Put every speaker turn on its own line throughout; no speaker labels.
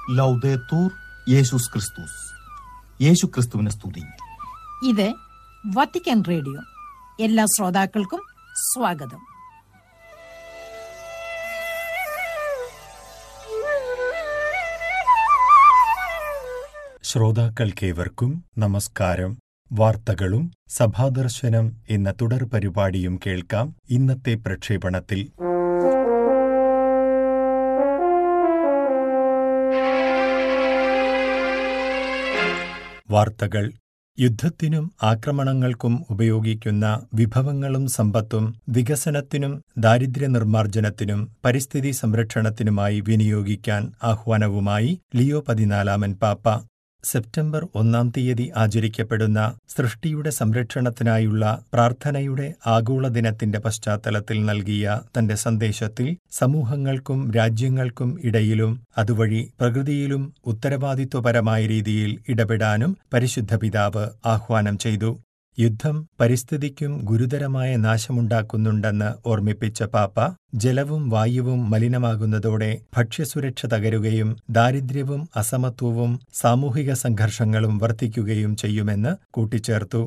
ലൗദേത്തൂർ യേശുസ് ക്രിസ്തുസ് യേശു ക്രിസ്തുവിനെ സ്തുതി
ഇത് വത്തിക്കാൻ റേഡിയോ എല്ലാ ശ്രോതാക്കൾക്കും സ്വാഗതം
ശ്രോതാക്കൾക്കേവർക്കും നമസ്കാരം വാർത്തകളും സഭാദർശനം എന്ന തുടർ പരിപാടിയും കേൾക്കാം ഇന്നത്തെ പ്രക്ഷേപണത്തിൽ വാർത്തകൾ യുദ്ധത്തിനും ആക്രമണങ്ങൾക്കും ഉപയോഗിക്കുന്ന വിഭവങ്ങളും സമ്പത്തും വികസനത്തിനും ദാരിദ്ര്യ നിർമ്മാർജ്ജനത്തിനും പരിസ്ഥിതി സംരക്ഷണത്തിനുമായി വിനിയോഗിക്കാൻ ആഹ്വാനവുമായി ലിയോ പതിനാലാമൻ പാപ്പ സെപ്റ്റംബർ ഒന്നാം തീയതി ആചരിക്കപ്പെടുന്ന സൃഷ്ടിയുടെ സംരക്ഷണത്തിനായുള്ള പ്രാർത്ഥനയുടെ ആഗോള ദിനത്തിന്റെ പശ്ചാത്തലത്തിൽ നൽകിയ തന്റെ സന്ദേശത്തിൽ സമൂഹങ്ങൾക്കും രാജ്യങ്ങൾക്കും ഇടയിലും അതുവഴി പ്രകൃതിയിലും ഉത്തരവാദിത്വപരമായ രീതിയിൽ ഇടപെടാനും പരിശുദ്ധ പിതാവ് ആഹ്വാനം ചെയ്തു യുദ്ധം പരിസ്ഥിതിക്കും ഗുരുതരമായ നാശമുണ്ടാക്കുന്നുണ്ടെന്ന് ഓർമ്മിപ്പിച്ച പാപ്പ ജലവും വായുവും മലിനമാകുന്നതോടെ ഭക്ഷ്യസുരക്ഷ തകരുകയും ദാരിദ്ര്യവും അസമത്വവും സാമൂഹിക സംഘർഷങ്ങളും വർദ്ധിക്കുകയും ചെയ്യുമെന്ന് കൂട്ടിച്ചേർത്തു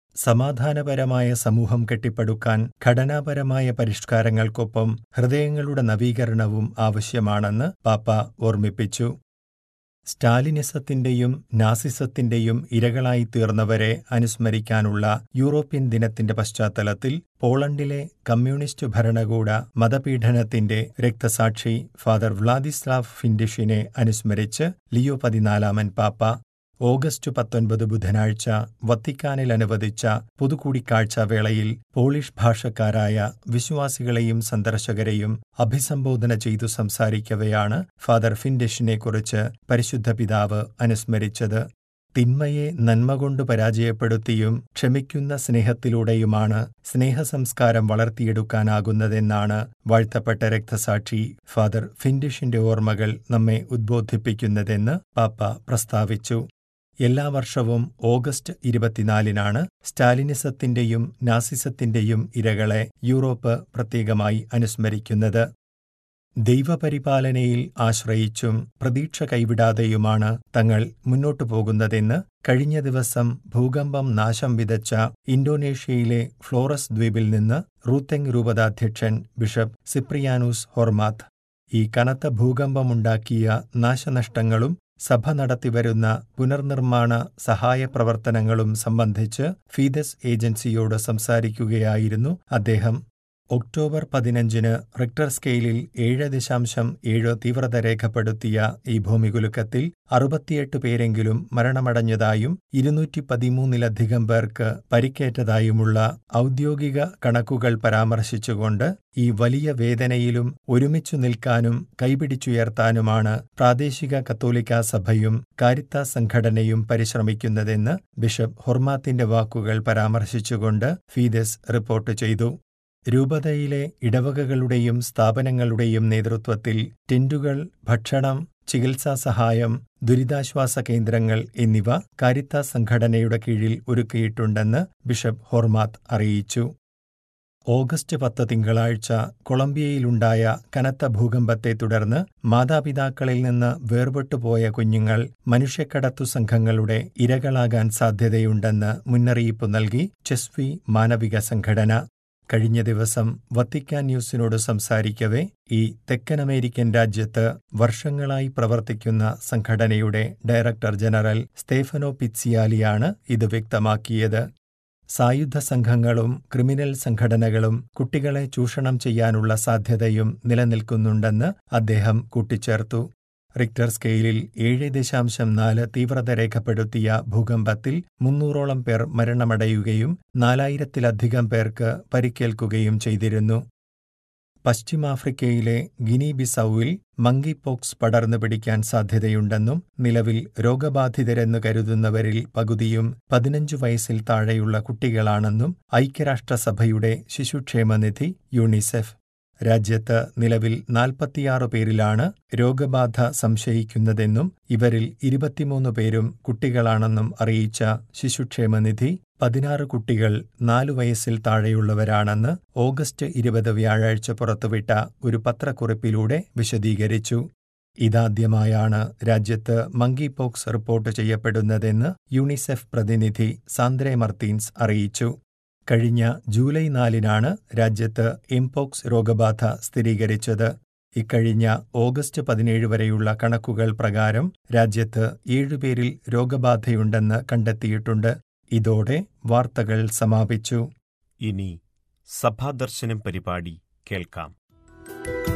സമാധാനപരമായ സമൂഹം കെട്ടിപ്പടുക്കാൻ ഘടനാപരമായ പരിഷ്കാരങ്ങൾക്കൊപ്പം ഹൃദയങ്ങളുടെ നവീകരണവും ആവശ്യമാണെന്ന് പാപ്പ ഓർമ്മിപ്പിച്ചു സ്റ്റാലിനിസത്തിന്റെയും നാസിസത്തിന്റെയും ഇരകളായി തീർന്നവരെ അനുസ്മരിക്കാനുള്ള യൂറോപ്യൻ ദിനത്തിന്റെ പശ്ചാത്തലത്തിൽ പോളണ്ടിലെ കമ്മ്യൂണിസ്റ്റ് ഭരണകൂട മതപീഡനത്തിന്റെ രക്തസാക്ഷി ഫാദർ വ്ളാദിസ്ലാവ് ഫിൻഡിഷിനെ അനുസ്മരിച്ച് ലിയോ പതിനാലാമൻ പാപ്പ ഓഗസ്റ്റ് പത്തൊൻപത് ബുധനാഴ്ച വത്തിക്കാനിൽ അനുവദിച്ച പുതുകൂടിക്കാഴ്ച വേളയിൽ പോളിഷ് ഭാഷക്കാരായ വിശ്വാസികളെയും സന്ദർശകരെയും അഭിസംബോധന ചെയ്തു സംസാരിക്കവെയാണ് ഫാദർ ഫിൻഡിഷിനെക്കുറിച്ച് പരിശുദ്ധ പിതാവ് അനുസ്മരിച്ചത് തിന്മയെ നന്മ കൊണ്ട് പരാജയപ്പെടുത്തിയും ക്ഷമിക്കുന്ന സ്നേഹത്തിലൂടെയുമാണ് സ്നേഹസംസ്കാരം വളർത്തിയെടുക്കാനാകുന്നതെന്നാണ് വാഴ്ത്തപ്പെട്ട രക്തസാക്ഷി ഫാദർ ഫിൻഡിഷിന്റെ ഓർമ്മകൾ നമ്മെ ഉദ്ബോധിപ്പിക്കുന്നതെന്ന് പാപ്പ പ്രസ്താവിച്ചു എല്ലാ വർഷവും ഓഗസ്റ്റ് ഇരുപത്തിനാലിനാണ് സ്റ്റാലിനിസത്തിന്റെയും നാസിസത്തിന്റെയും ഇരകളെ യൂറോപ്പ് പ്രത്യേകമായി അനുസ്മരിക്കുന്നത് ദൈവപരിപാലനയിൽ ആശ്രയിച്ചും പ്രതീക്ഷ കൈവിടാതെയുമാണ് തങ്ങൾ മുന്നോട്ടു പോകുന്നതെന്ന് കഴിഞ്ഞ ദിവസം ഭൂകമ്പം നാശം വിതച്ച ഇന്തോനേഷ്യയിലെ ഫ്ലോറസ് ദ്വീപിൽ നിന്ന് റൂത്തെങ് രൂപതാധ്യക്ഷൻ ബിഷപ്പ് സിപ്രിയാനൂസ് ഹോർമാത്ത് ഈ കനത്ത ഭൂകമ്പമുണ്ടാക്കിയ നാശനഷ്ടങ്ങളും സഭ നടത്തിവരുന്ന പുനർനിർമ്മാണ സഹായ പ്രവർത്തനങ്ങളും സംബന്ധിച്ച് ഫീദസ് ഏജൻസിയോട് സംസാരിക്കുകയായിരുന്നു അദ്ദേഹം ഒക്ടോബർ പതിനഞ്ചിന് റിക്ടർ സ്കെയിലിൽ ഏഴ് ദശാംശം ഏഴ് തീവ്രത രേഖപ്പെടുത്തിയ ഈ ഭൂമികുലുക്കത്തിൽ അറുപത്തിയെട്ട് പേരെങ്കിലും മരണമടഞ്ഞതായും ഇരുന്നൂറ്റി പതിമൂന്നിലധികം പേർക്ക് പരിക്കേറ്റതായുമുള്ള ഔദ്യോഗിക കണക്കുകൾ പരാമർശിച്ചുകൊണ്ട് ഈ വലിയ വേദനയിലും ഒരുമിച്ചു നിൽക്കാനും കൈപിടിച്ചുയർത്താനുമാണ് പ്രാദേശിക കത്തോലിക്കാ സഭയും കാരിത്ത സംഘടനയും പരിശ്രമിക്കുന്നതെന്ന് ബിഷപ്പ് ഹൊർമാത്തിന്റെ വാക്കുകൾ പരാമർശിച്ചുകൊണ്ട് ഫീദസ് റിപ്പോർട്ട് ചെയ്തു രൂപതയിലെ ഇടവകകളുടെയും സ്ഥാപനങ്ങളുടെയും നേതൃത്വത്തിൽ ടെന്റുകൾ ഭക്ഷണം ചികിത്സാ സഹായം ദുരിതാശ്വാസ കേന്ദ്രങ്ങൾ എന്നിവ കാരിത്ത സംഘടനയുടെ കീഴിൽ ഒരുക്കിയിട്ടുണ്ടെന്ന് ബിഷപ്പ് ഹോർമാത്ത് അറിയിച്ചു ഓഗസ്റ്റ് പത്ത് തിങ്കളാഴ്ച കൊളംബിയയിലുണ്ടായ കനത്ത ഭൂകമ്പത്തെ തുടർന്ന് മാതാപിതാക്കളിൽ നിന്ന് വേർപെട്ടുപോയ കുഞ്ഞുങ്ങൾ മനുഷ്യക്കടത്തു സംഘങ്ങളുടെ ഇരകളാകാൻ സാധ്യതയുണ്ടെന്ന് മുന്നറിയിപ്പ് നൽകി ചെസ്വി മാനവിക സംഘടന കഴിഞ്ഞ ദിവസം വത്തിക്കാൻ ന്യൂസിനോട് സംസാരിക്കവെ ഈ തെക്കൻ അമേരിക്കൻ രാജ്യത്ത് വർഷങ്ങളായി പ്രവർത്തിക്കുന്ന സംഘടനയുടെ ഡയറക്ടർ ജനറൽ സ്റ്റേഫനോ പിറ്റ്സിയാലിയാണ് ഇത് വ്യക്തമാക്കിയത് സായുധ സംഘങ്ങളും ക്രിമിനൽ സംഘടനകളും കുട്ടികളെ ചൂഷണം ചെയ്യാനുള്ള സാധ്യതയും നിലനിൽക്കുന്നുണ്ടെന്ന് അദ്ദേഹം കൂട്ടിച്ചേർത്തു റിക്ടർ സ്കെയിലിൽ ഏഴ് ദശാംശം നാല് തീവ്രത രേഖപ്പെടുത്തിയ ഭൂകമ്പത്തിൽ മുന്നൂറോളം പേർ മരണമടയുകയും നാലായിരത്തിലധികം പേർക്ക് പരിക്കേൽക്കുകയും ചെയ്തിരുന്നു പശ്ചിമാഫ്രിക്കയിലെ ഗിനി ബിസൌവിൽ മങ്കി പോക്സ് പടർന്നു പിടിക്കാൻ സാധ്യതയുണ്ടെന്നും നിലവിൽ രോഗബാധിതരെന്ന് കരുതുന്നവരിൽ പകുതിയും പതിനഞ്ചു വയസ്സിൽ താഴെയുള്ള കുട്ടികളാണെന്നും ഐക്യരാഷ്ട്രസഭയുടെ ശിശുക്ഷേമനിധി യൂണിസെഫ് രാജ്യത്ത് നിലവിൽ നാൽപ്പത്തിയാറ് പേരിലാണ് രോഗബാധ സംശയിക്കുന്നതെന്നും ഇവരിൽ ഇരുപത്തിമൂന്ന് പേരും കുട്ടികളാണെന്നും അറിയിച്ച ശിശുക്ഷേമനിധി പതിനാറ് കുട്ടികൾ നാലു വയസ്സിൽ താഴെയുള്ളവരാണെന്ന് ഓഗസ്റ്റ് ഇരുപത് വ്യാഴാഴ്ച പുറത്തുവിട്ട ഒരു പത്രക്കുറിപ്പിലൂടെ വിശദീകരിച്ചു ഇതാദ്യമായാണ് രാജ്യത്ത് മങ്കി പോക്സ് റിപ്പോർട്ട് ചെയ്യപ്പെടുന്നതെന്ന് യൂണിസെഫ് പ്രതിനിധി സാന്ദ്രെ മർത്തീൻസ് അറിയിച്ചു കഴിഞ്ഞ ജൂലൈ നാലിനാണ് രാജ്യത്ത് എംപോക്സ് രോഗബാധ സ്ഥിരീകരിച്ചത് ഇക്കഴിഞ്ഞ ഓഗസ്റ്റ് പതിനേഴ് വരെയുള്ള കണക്കുകൾ പ്രകാരം രാജ്യത്ത് ഏഴുപേരിൽ രോഗബാധയുണ്ടെന്ന് കണ്ടെത്തിയിട്ടുണ്ട് ഇതോടെ വാർത്തകൾ സമാപിച്ചു
ഇനി സഭാദർശനം പരിപാടി കേൾക്കാം